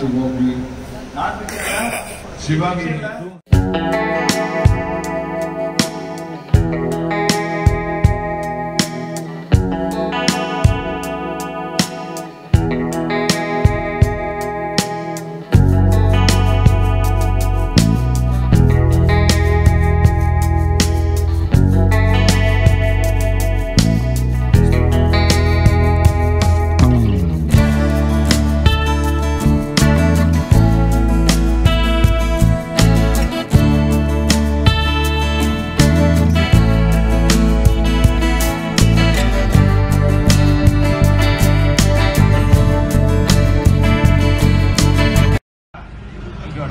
to work with Shivangi. இதோட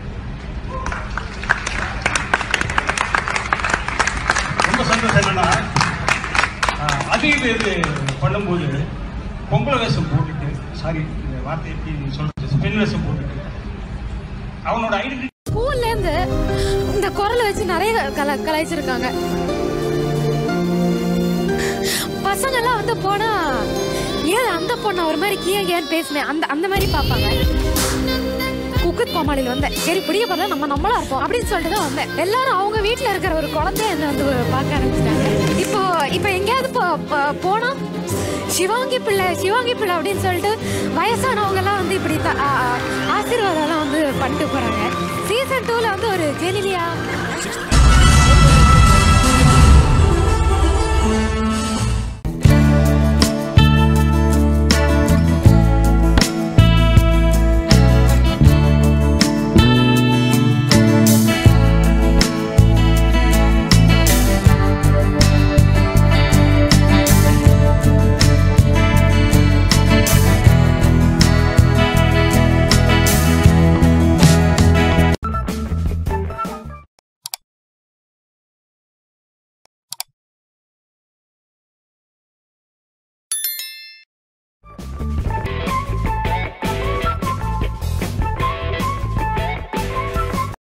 ரொம்ப சந்தோஷம் என்னன்னா ஆஹ், அதில் இது பண்ணும்போது பொம்பளை வேஷம் போட்டுட்டு சாரி இந்த வார்த்தை எப்படி சொல்றது பெண் வேஷம் போட்டுட்டு அவனோட ஐடென்டிட்டி ஸ்கூல்ல இருந்து இந்த குரலை வச்சு நிறைய கல கலாய்ச்சிருக்காங்க பசங்க எல்லாம் வந்து போனா ஏன் அந்த பொண்ணு ஒரு மாதிரி கீழே ஏன் பேசுனேன் அந்த அந்த மாதிரி பார்ப்பாங்க குக்குத் கோமாளியில் வந்தேன் சரி பிடிக்க பார்த்தா நம்ம நம்மளா இருப்போம் அப்படின்னு சொல்லிட்டு தான் வந்தேன் எல்லாரும் அவங்க வீட்டில் இருக்கிற ஒரு குழந்தை என்ன வந்து பார்க்க ஆரம்பிச்சிட்டாங்க இப்போ இப்போ எங்கேயாவது போ- போ- போனா சிவாங்கி பிள்ளை சிவாங்கி பிள்ளை அப்படின்னு சொல்லிட்டு வயசானவங்க எல்லாம் வந்து இப்படி த- ஆ- ஆ- ஆசீர்வாதம் எல்லாம் வந்து பண்ணிட்டு போறாங்க சீசன் டூல வந்து ஒரு ஜெனிலியா